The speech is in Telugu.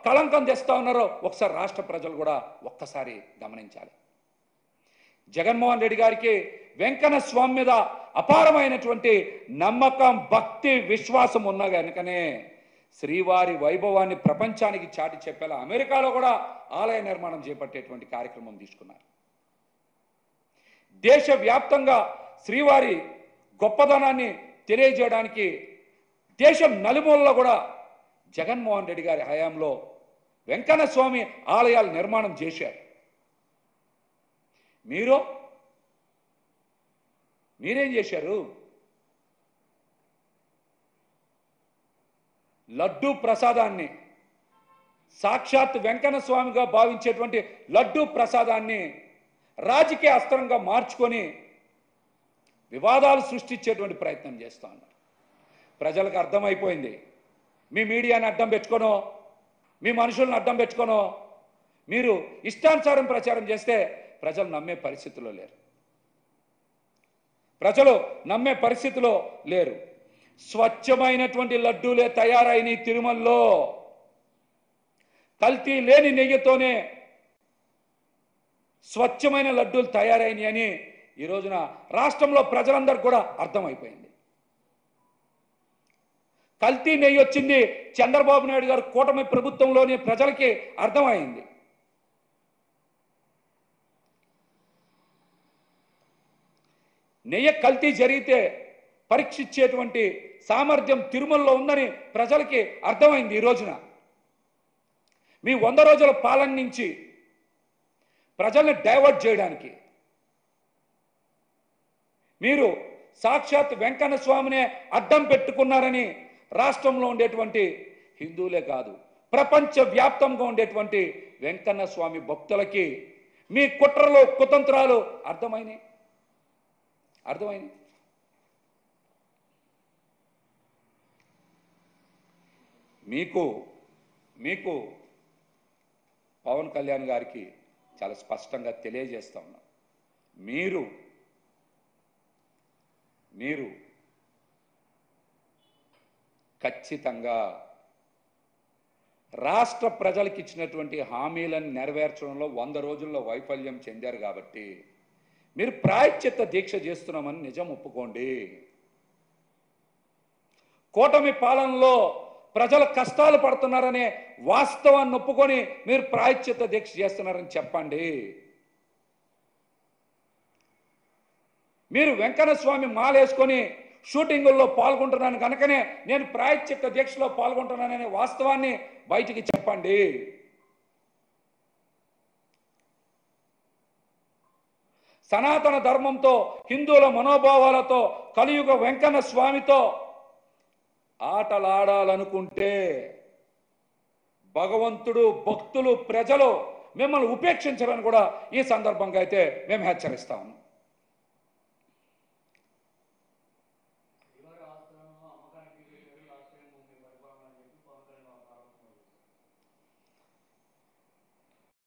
కళంకం తెస్తా ఉన్నారో ఒకసారి రాష్ట్ర ప్రజలు కూడా ఒక్కసారి గమనించాలి జగన్మోహన్ రెడ్డి గారికి వెంకన్న స్వామి మీద అపారమైనటువంటి నమ్మకం భక్తి విశ్వాసం ఉన్నా కనుకనే శ్రీవారి వైభవాన్ని ప్రపంచానికి చాటి చెప్పేలా అమెరికాలో కూడా ఆలయ నిర్మాణం చేపట్టేటువంటి కార్యక్రమం తీసుకున్నారు దేశవ్యాప్తంగా శ్రీవారి గొప్పదనాన్ని తెలియజేయడానికి దేశం నలుమూలలో కూడా జగన్మోహన్ రెడ్డి గారి హయాంలో వెంకన్న స్వామి ఆలయాలు నిర్మాణం చేశారు మీరు మీరేం చేశారు లడ్డూ ప్రసాదాన్ని సాక్షాత్ వెంకన్న స్వామిగా భావించేటువంటి లడ్డూ ప్రసాదాన్ని రాజకీయ అస్త్రంగా మార్చుకొని వివాదాలు సృష్టించేటువంటి ప్రయత్నం చేస్తూ ఉన్నారు ప్రజలకు అర్థమైపోయింది మీ మీడియాని అడ్డం పెట్టుకోనో మీ మనుషులను అడ్డం పెట్టుకోనో మీరు ఇష్టానుసారం ప్రచారం చేస్తే ప్రజలు నమ్మే పరిస్థితిలో లేరు ప్రజలు నమ్మే పరిస్థితిలో లేరు స్వచ్ఛమైనటువంటి లడ్డూలే తయారైన తిరుమలలో కల్తీ లేని నెయ్యితోనే స్వచ్ఛమైన లడ్డూలు తయారైనవి అని ఈ రోజున రాష్ట్రంలో ప్రజలందరికీ కూడా అర్థమైపోయింది కల్తీ నెయ్యి వచ్చింది చంద్రబాబు నాయుడు గారు కూటమి ప్రభుత్వంలోని ప్రజలకి అర్థమైంది నెయ్యి కల్తీ జరిగితే పరీక్షించేటువంటి సామర్థ్యం తిరుమలలో ఉందని ప్రజలకి అర్థమైంది ఈ రోజున మీ వంద రోజుల పాలన నుంచి ప్రజల్ని డైవర్ట్ చేయడానికి మీరు సాక్షాత్ వెంకన్న స్వామినే అడ్డం పెట్టుకున్నారని రాష్ట్రంలో ఉండేటువంటి హిందువులే కాదు ప్రపంచ వ్యాప్తంగా ఉండేటువంటి వెంకన్న స్వామి భక్తులకి మీ కుట్రలు కుతంత్రాలు అర్థమైనాయి అర్థమైంది మీకు మీకు పవన్ కళ్యాణ్ గారికి చాలా స్పష్టంగా తెలియజేస్తా ఉన్నాం మీరు మీరు ఖచ్చితంగా రాష్ట్ర ప్రజలకు ఇచ్చినటువంటి హామీలను నెరవేర్చడంలో వంద రోజుల్లో వైఫల్యం చెందారు కాబట్టి మీరు ప్రాయశ్చిత్త దీక్ష చేస్తున్నామని నిజం ఒప్పుకోండి కూటమి పాలనలో ప్రజలు కష్టాలు పడుతున్నారనే వాస్తవాన్ని ఒప్పుకొని మీరు ప్రాయశ్చిత్త దీక్ష చేస్తున్నారని చెప్పండి మీరు వెంకన్న స్వామి మాలేసుకొని షూటింగుల్లో పాల్గొంటున్నాను కనుకనే నేను ప్రాయశ్చిత్త దీక్షలో పాల్గొంటున్నాననే వాస్తవాన్ని బయటికి చెప్పండి సనాతన ధర్మంతో హిందువుల మనోభావాలతో కలియుగ వెంకన్న స్వామితో ఆటలాడాలనుకుంటే భగవంతుడు భక్తులు ప్రజలు మిమ్మల్ని ఉపేక్షించరని కూడా ఈ సందర్భంగా అయితే మేము హెచ్చరిస్తాము